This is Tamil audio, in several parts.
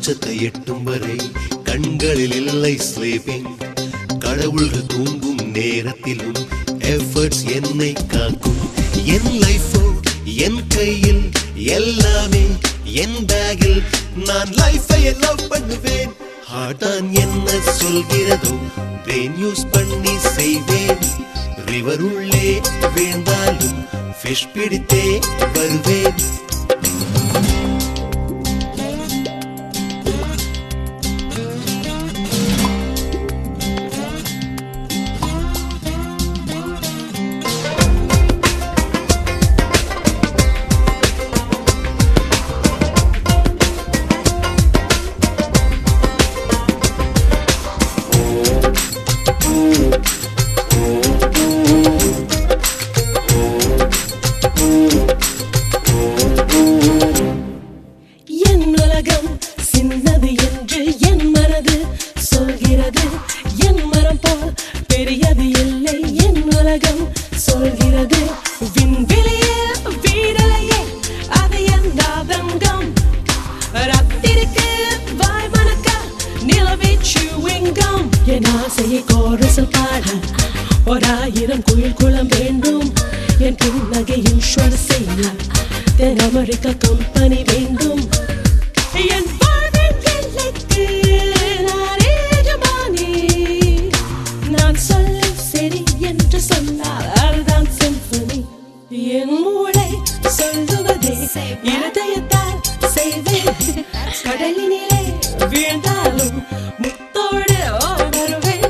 உச்சத்தை எட்டும் வரை கண்களில் இல்லை ஸ்லீப்பிங் கடவுள்கள் தூங்கும் நேரத்திலும் எஃபர்ட்ஸ் என்னை காக்கும் என் லைஃபோ என் கையில் எல்லாமே என் பேக்கில் நான் லைஃபை லவ் பண்ணுவேன் ஹார்டான் என்ன சொல்கிறதோ பிரெயின் யூஸ் பண்ணி செய்வேன் ரிவர் உள்ளே வீழ்ந்தாலும் ஃபிஷ் பிடித்தே வருவேன் என் உலகம் சின்னது என்று என் மனது சொல்கிறது என் மரம் போல் பெரியது இல்லை என் உலகம் சொல்கிறது விண்வெளியே வீடலையே அது என் ஆதங்கம் ரத்திருக்கு வாய் மணக்க நிலவே சுவிங்கம் என் ஆசையை கோரசல் பாட ஓராயிரம் குயில் குளம் வேண்டும் என் புன்னகையின் ஸ்வர செய்ய தென் அமெரிக்க கம்பெனி வேண்டும் என் வாழ்வின் எல்லைக்கு நான் எஜமானி. நான் சொல்ல சரி என்று சொன்னால் அதுதான் symphony. என் மூளை சொல்லுவதே இருதயத்தால் செய்வேன் கடலினிலே வீழ்ந்தாலும் முத்தோடு வருவேன்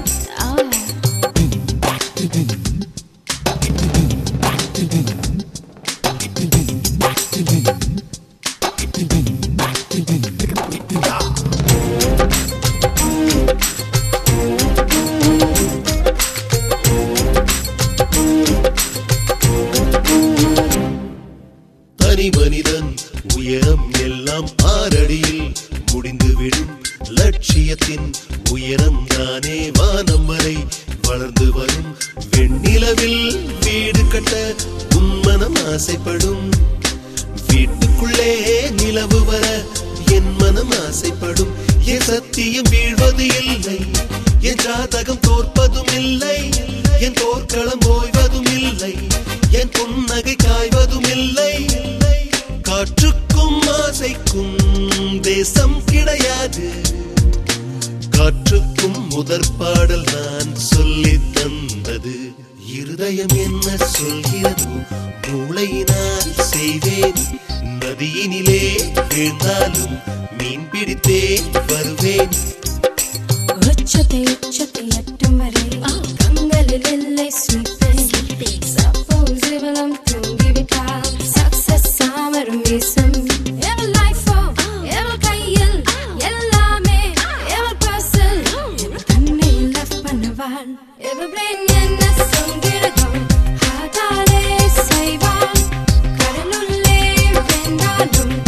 தனி மனிதன் உயரம் எல்லாம் ஆறடியில் முடிந்துவிடும் லட்சியத்தின் உயரம் தானே வானம் வரை வளர்ந்து வரும் வெண்ணிலவில் வீடு கட்ட உன்மனம் ஆசைப்படும் வீட்டுக்குள்ளே நிலவு வர என் மனம் ஆசைப்படும் என் சத்தியம் வீழ்வது இல்லை என் ஜாதகம் தோற்பதும் இல்லை என் போர்க்களம் ஓய்வதும் இல்லை என் புன்னகை காய்வதும் இல்லை காற்றுக்கும் ஆசைக்கும் தேசம் கிடையாது காற்றுக்கும் முதற் பாடல் நான் சொல்லி தந்தது இருதயம் என்ன சொல்கிறதோ மூளையினால் செய்வேன் நதியினிலே வீழ்ந்தாலும் மீன் பிடித்தே வருவேன் உச்சத்தை உச்சத்தை எட்டும் வரை கண்களில் இல்லை ஸ்லீப்பிங் சப்போஸ் இவளும் தூங்கிவிட்டால் சக்சஸ் சாமரும் வீசும் எவள் லைஃபோ எவள் கையில் எல்லாமே எவள் பர்சல் எவள் தன்னை லவ் பண்ணுவாள் எவள் பிரெயின் என்ன சொல்கிறதோ ஹார்ட்டாலே செய்வாள் கடலுள்ளே வென்றாலும்